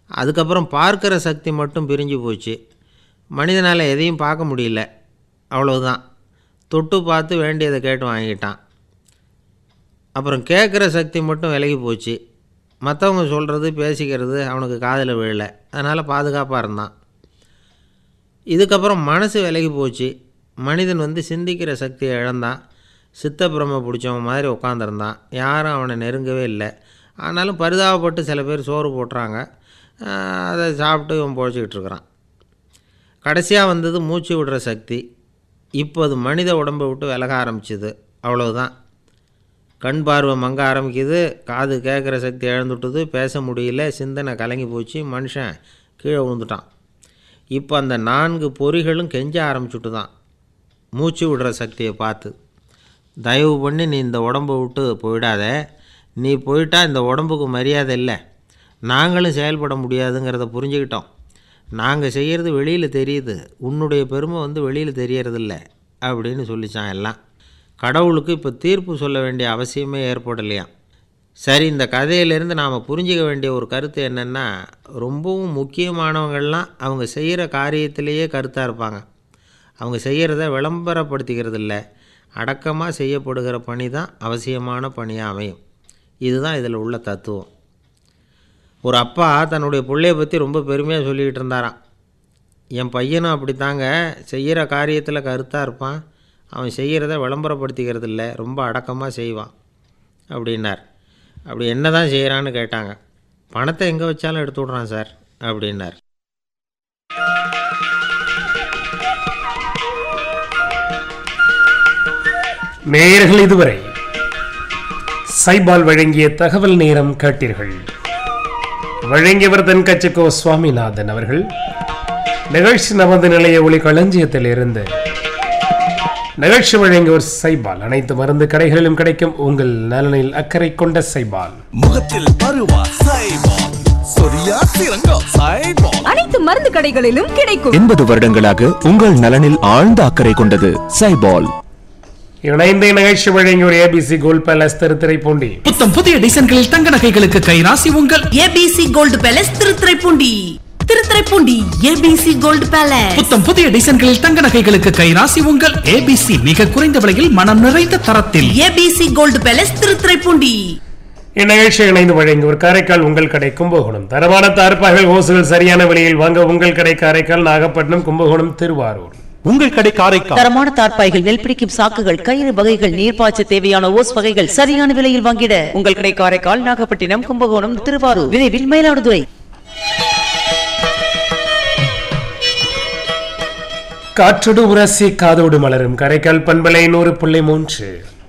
அதுக்கப்புறம் பார்க்குற சக்தி மட்டும் பிரிஞ்சு போச்சு மனிதனால் எதையும் பார்க்க முடியல அவ்வளவுதான் தொட்டு பார்த்து வேண்டியதை கேட்டு வாங்கிட்டான் அப்புறம் கேட்குற சக்தி மட்டும் விலகி போச்சு மற்றவங்க சொல்கிறது பேசிக்கிறது அவனுக்கு காதில் விழல அதனால் பாதுகாப்பாக இருந்தான் இதுக்கப்புறம் மனசு விலகி போச்சு மனிதன் வந்து சிந்திக்கிற சக்தியை இழந்தான் சித்த பிரம்ம பிடிச்சவன் மாதிரி உட்காந்துருந்தான் யாரும் அவனை நெருங்கவே இல்லை ஆனாலும் பரிதாபப்பட்டு சில பேர் சோறு போட்டுறாங்க ஆஹ் அதை சாப்பிட்டு இவன் பொழைச்சிக்கிட்டு இருக்கிறான் கடைசியாக வந்தது மூச்சு விடுற சக்தி இப்போ அது மனித உடம்பை விட்டு விலக ஆரம்பிச்சுது அவ்வளவுதான் கண் பார்வை மங்க ஆரம்பிக்குது காது கேட்குற சக்தி இழந்துட்டுது பேச முடியல சிந்தனை கலங்கி போச்சு மனுஷன் கீழே விழுந்துட்டான் இப்போ அந்த நான்கு பொறிகளும் கெஞ்ச ஆரம்பிச்சுட்டு தான் மூச்சு விடுற சக்தியை பார்த்து தயவு பண்ணி நீ இந்த உடம்பை விட்டு போயிடாத நீ போயிட்டா இந்த உடம்புக்கு மரியாதை இல்லை நாங்களும் செயல்பட முடியாதுங்கிறத புரிஞ்சுக்கிட்டோம் நாங்கள் செய்கிறது வெளியில் தெரியுது உன்னுடைய பெருமை வந்து வெளியில் தெரியறதில்ல அப்படின்னு சொல்லிச்சான் எல்லாம் கடவுளுக்கு இப்போ தீர்ப்பு சொல்ல வேண்டிய அவசியமே ஏற்படலையாம் சரி இந்த கதையிலேருந்து நாம் புரிஞ்சிக்க வேண்டிய ஒரு கருத்து என்னென்னா ரொம்பவும் முக்கியமானவங்கள்லாம் அவங்க செய்கிற காரியத்திலேயே கருத்தாக இருப்பாங்க அவங்க செய்கிறத விளம்பரப்படுத்திக்கிறது இல்லை அடக்கமாக செய்யப்படுகிற பணி தான் அவசியமான பணியாக அமையும் இதுதான் இதில் உள்ள தத்துவம் ஒரு அப்பா தன்னுடைய பிள்ளைய பற்றி ரொம்ப பெருமையாக சொல்லிக்கிட்டு இருந்தாராம் என் பையனும் அப்படி தாங்க செய்கிற காரியத்தில் கருத்தாக இருப்பான் அவன் செய்கிறத விளம்பரப்படுத்திக்கிறது இல்லை ரொம்ப அடக்கமாக செய்வான் அப்படின்னார் அப்படி என்ன தான் செய்கிறான்னு கேட்டாங்க பணத்தை எங்கே வச்சாலும் எடுத்து விட்றான் சார் அப்படின்னார் நேயர்கள் இதுவரை சைபால் வழங்கிய தகவல் நேரம் கேட்டீர்கள் வழங்கியவர் தென்கட்சிக்கோ சுவாமிநாதன் அவர்கள் நிகழ்ச்சி நமது நிலைய ஒளி களஞ்சியத்தில் இருந்து நிகழ்ச்சி வழங்கியோர் சைபால் அனைத்து மருந்து கடைகளிலும் கிடைக்கும் உங்கள் நலனில் அக்கறை கொண்ட சைபால் முகத்தில் பருவா சைபால் சொரியா சிறங்கா சைபால் அனைத்து மருந்து கடைகளிலும் கிடைக்கும் எண்பது வருடங்களாக உங்கள் நலனில் ஆழ்ந்த அக்கறை கொண்டது சைபால் இணைந்த நிகழ்ச்சி வழங்கியோர் ஏபிசி கோல் பேலஸ் திருத்துறைப்பூண்டி புத்தம் புதிய டிசைன்களில் தங்க நகைகளுக்கு கைராசி உங்கள் ABC gold palace Thiruthuraipoondi Thiruthuraipoondi ABC gold palace புத்தம் புதிய டிசைன்களில் தங்க நகைகளுக்கு கைராசி உங்கள் ஏபிசி மிக குறைந்த விலையில் மனம் நிறைந்த தரத்தில் ஏபிசி கோல்டு பேலஸ் திருத்துறைப்பூண்டி இந்நிகழ்ச்சி இணைந்து வழங்கியோர் காரைக்கால் உங்கள் கடை கும்பகோணம் தரமான தார்ப்பாய்கள் ஓசுகள் சரியான விலையில் வாங்க உங்கள் கடை காரைக்கால் நாகப்பட்டினம் கும்பகோணம் திருவாரூர் உங்கள் கடை காரைக்கால் தரமான தார்ப்பாய்கள் நெல் பிடிக்கும் சாக்குகள் கயிறு வகைகள் நீர்ப்பாய்ச்ச தேவையான ஓஸ் வகைகள் சரியான விலையில் வாங்கிட உங்கள் கடை காரைக்கால் நாகப்பட்டினம் கும்பகோணம் திருவாரூர் விரைவில் மயிலாடுதுறை காற்றோடு உரசி காதோடு மலரும் கரைக்கால் பண்பலை நூறு புள்ளி மூன்று